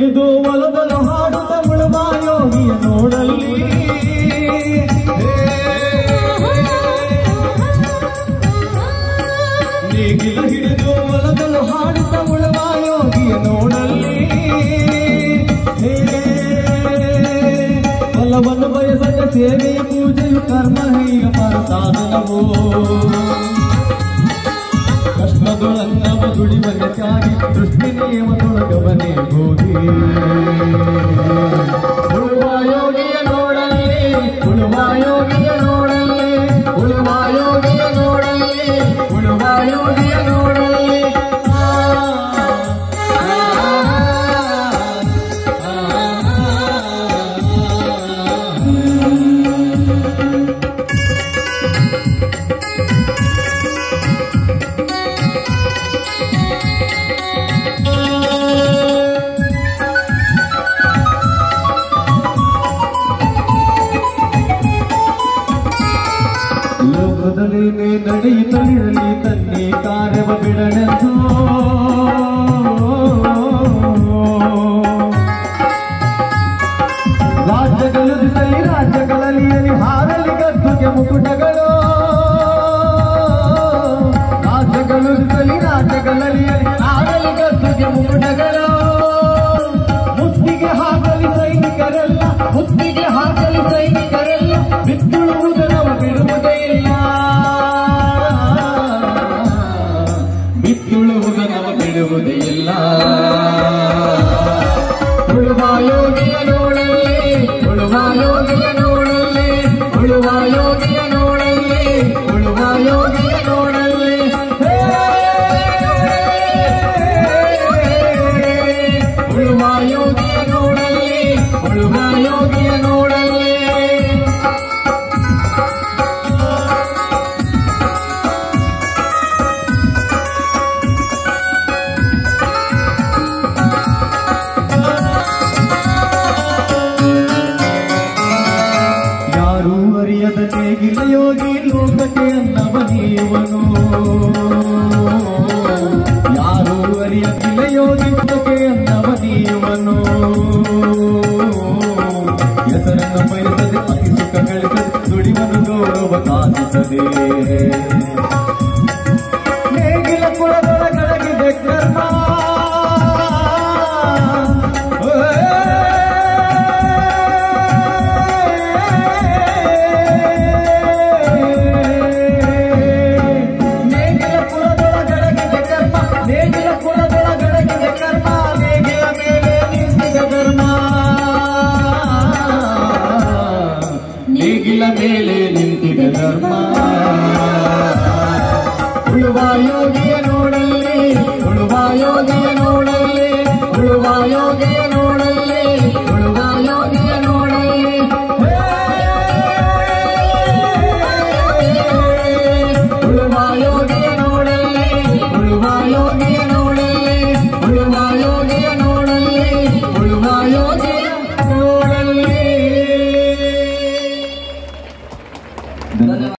ಹಿಡಿದು ಒಲದಲು ಹಾಡುತ್ತ ಉಳುವ ಯೋಗಿಯ ನೋಡಲ್ಲಿ ನೇಗಿಲ ಹಿಡಿದು ಒಲದಲು ಹಾಡುತ್ತ ಉಳುವ ಯೋಗಿಯ ನೋಡಲ್ಲಿ ಫಲವನ್ನು ಬಯಸದ ಸೇವೆಯ ಪೂಜೆಯು ಕರ್ಮ ಹೀಗ ಪರ ಸಾಧನವು ಕಷ್ಟದೊಳನ್ನವ ದುಡಿಮನಕ್ಕಾಗಿ ದೃಷ್ಟಿ ನಿಯಮದೊಳಗವನೇ ಹೋಗಿ ಉಳುವ ಯೋಗಿಯ ನೋಡಲಿ ಉಳುವ ಯೋಗಿಯ ನೋಡಲಿ ಉಳುವ ಯೋಗಿಯ ನೋಡಲಿ ಉಳುವ ಯೋಗಿಯ ನೋಡಲಿ ಆ, ಆ, ಆ, ಆ. ಲೋಕದಲ್ಲಿ ನೀ ನಡೆಯುತ್ತಲಿರಲಿ ತನ್ನಿ ಕಾರ್ಯವ ಬಿಡನೆಂದು ರಾಜ್ಯಗಳು ದಿಸಲಿ ರಾಜ್ಯಗಳಲ್ಲಿ ಹಾರಲಿ ಗದ್ದುಗೆ ಮುಕುಟಗಳು ರಾಜ್ಯಗಳು ದಿಸಲಿ ರಾಜ್ಯಗಳಲ್ಲಿ ಹಾರಲಿ ಗದ್ದುಗೆ ಮುಕುಟಗಳು ಮುತ್ತಿಗೆ ಹಾಕಲಿ ಸೈನಿಕರೆಲ್ಲ ಮುತ್ತಿಗೆ ಹಾಕಲಿ ಸೈನಿಕರೆಲ್ಲ ಬಿತ್ತುಳುವುದರವ ಬಿಡುವುದೇ ಇಲ್ಲ ಬಿತ್ತುಳುವುದರವ ಬಿಡುವುದೇ ಇಲ್ಲ ಉಳುವ ಯೋಗಿಯ ನೋಡಲಿ ಉಳುವ ಯೋಗಿಯ ನೋಡಲಿ ಉಳುವ ಯೋಗಿಯ ನೋಡಲಿ ಉಳುವ ಯೋಗಿಯ ನೋಡಲಿ ಹೇ! ಉಳುವ ಯೋಗಿಯ ನೋಡಲಿ ಉಳುವ ಯೋಗಿಯ ನೋಡಲಿ ಯಾರೂ ಅರಿಯದ ನೇಗಿಲ ಯೋಗಿ ಲೋಕಕ್ಕೆ ಅನ್ನವನೀಯವನು ಯಾರೂ ಅರಿಯದಿಲ್ಲ ಯೋಗಿ ಲೋಕಕ್ಕೆ ಅನ್ನವನೀಯವನು ಹೆಸರನ್ನು ಬಯಸದೆ ಅತಿ ಸುಖ ಗಳಿಸದೆ ದುಡಿಮನು ಗೌರವ ಕಾದಿಸದೆ ನೇಗಿಲ ಕುಲದೊಳಗಡಗಿದೆ ಕರ್ಮ ನೇಗಿಲ ಕುಲದೊಳಗಡಗಿದೆ ಕರ್ಮ ನೇಗಿಲ ಕುಲದೊಳಗಡಗಿದೆ ಕರ್ಮ ನೇಗಿಲ ಮೇಲೆ ನಿಂತಿದ ಧರ್ಮ ನೇಗಿಲ ಮೇಲೆ ನಿಂತಿದ ಧರ್ಮ ಉಳುವ ಯೋಗಿಯ ನೋಡಲಿ ಉಳುವ ಯೋಗಿಯ ನೋಡಲಿ ಉಳುವ ಯೋಗಿಯ ನೋಡಲಿ ಉಳುವ ಯೋಗಿಯ ನೋಡಲಿ ಹೇ! ಉಳುವ ಯೋಗಿಯ ನೋಡಲಿ ಉಳುವ ಯೋಗಿಯ ನೋಡಲಿ ಉಳುವ ಯೋಗಿಯ ನೋಡಲಿ ಉಳುವ ಯೋಗಿಯ ನೋಡಲಿ